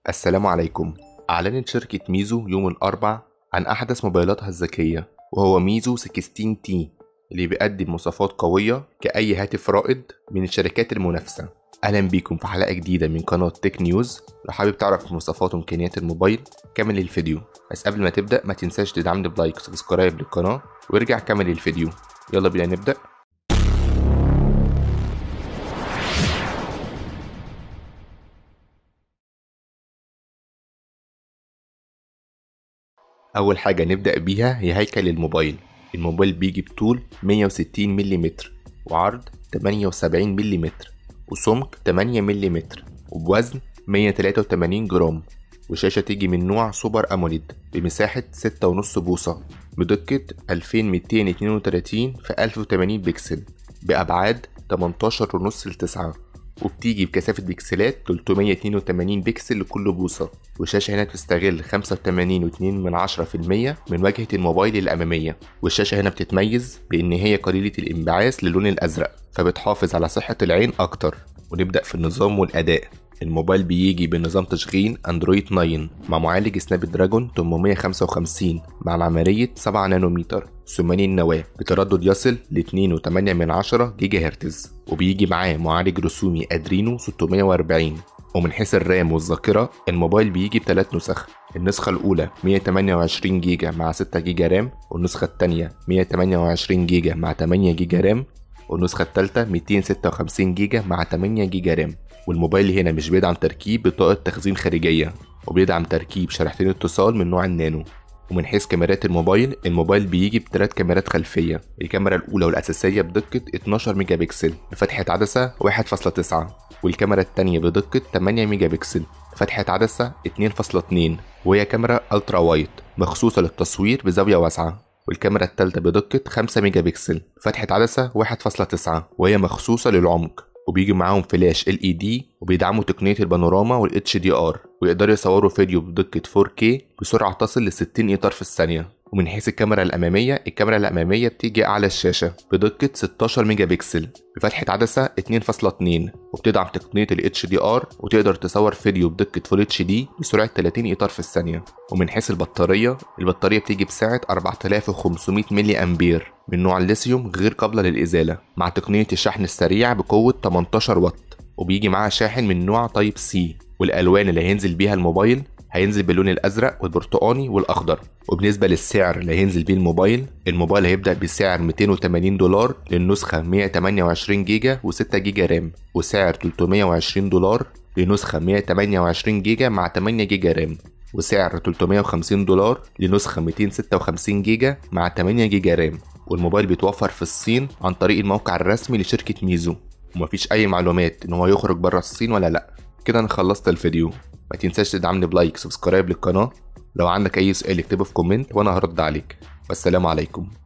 السلام عليكم أعلنت شركة ميزو يوم الأربع عن أحدث موبايلاتها الذكية وهو ميزو 16 تي اللي بيقدم مواصفات قوية كأي هاتف رائد من الشركات المنافسة أهلا بيكم في حلقة جديدة من قناة تك نيوز لو حابب تعرف مواصفات وإمكانيات الموبايل كمل الفيديو بس قبل ما تبدأ ما تنساش تدعمني بلايك وسبسكرايب للقناة وارجع كمل الفيديو يلا بينا نبدأ أول حاجة نبدأ بيها هي هيكل الموبايل الموبايل بيجي بطول 160 ملم وعرض 78 ملم وسمك 8 ملم وبوزن 183 جرام وشاشة تيجي من نوع سوبر أموليد بمساحة 6.5 بوصة بدقة 2232 في 1080 بكسل بأبعاد 18.5 ل 9 وبتيجي بكثافة بكسلات 382 بكسل لكل بوصة والشاشة هنا بتستغل 85.2% من واجهة الموبايل الأمامية والشاشة هنا بتتميز بإن هي قليلة الانبعاث للون الأزرق فبتحافظ على صحة العين أكتر ونبدأ في النظام والأداء الموبايل بيجي بنظام تشغيل اندرويد 9 مع معالج سناب دراجون 855 مع معمارية 7 نانومتر ثماني النواة بتردد يصل ل 2.8 جيجا هرتز وبيجي معاه معالج رسومي ادرينو 640 ومن حيث الرام والذاكرة الموبايل بيجي بثلاث نسخ النسخة الأولى 128 جيجا مع 6 جيجا رام والنسخة التانية 128 جيجا مع 8 جيجا رام والنسخة التالتة 256 جيجا مع 8 جيجا رام والموبايل هنا مش بيدعم تركيب بطاقة تخزين خارجية وبيدعم تركيب شريحتين اتصال من نوع النانو ومن حيث كاميرات الموبايل الموبايل بيجي بثلاث كاميرات خلفية الكاميرا الأولى والأساسية بدقة 12 ميجا بكسل بفتحة عدسة 1.9 والكاميرا التانية بدقة 8 ميجا بكسل فتحة عدسة 2.2 وهي كاميرا ألترا وايت مخصوصة للتصوير بزاوية واسعة والكاميرا التالتة بدقة 5 ميجا بكسل فتحة عدسة 1.9 وهي مخصوصة للعمق وبيجي معاهم فلاش ال اي دي وبيدعموا تقنية البانوراما وال اتش دي ار ويقدروا يصوروا فيديو بدقة 4K بسرعة تصل ل 60 إطار في الثانية ومن حيث الكاميرا الأمامية الكاميرا الأمامية بتيجي أعلى الشاشة بدقة 16 ميجا بكسل بفتحة عدسة 2.2 وبتدعم تقنية ال HDR وتقدر تصور فيديو بدقة فول اتش دي بسرعة 30 إطار في الثانية ومن حيث البطارية البطارية بتيجي بسعة 4500 ملي أمبير من نوع الليثيوم غير قابلة للإزالة مع تقنية الشحن السريع بقوة 18 واط وبيجي معاها شاحن من نوع تايب سي والألوان اللي هينزل بيها الموبايل هينزل باللون الازرق والبرتقاني والاخضر وبالنسبه للسعر اللي هينزل بيه الموبايل الموبايل هيبدا بسعر 280 دولار للنسخه 128 جيجا و6 جيجا رام وسعر 320 دولار لنسخه 128 جيجا مع 8 جيجا رام وسعر 350 دولار لنسخه 256 جيجا مع 8 جيجا رام والموبايل بيتوفر في الصين عن طريق الموقع الرسمي لشركه ميزو ومفيش اي معلومات ان هو يخرج بره الصين ولا لا كده انا خلصت الفيديو ما تنساش تدعمني بلايك سبسكرايب للقناة لو عندك أي سؤال اكتبه في كومنت وأنا هرد عليك والسلام عليكم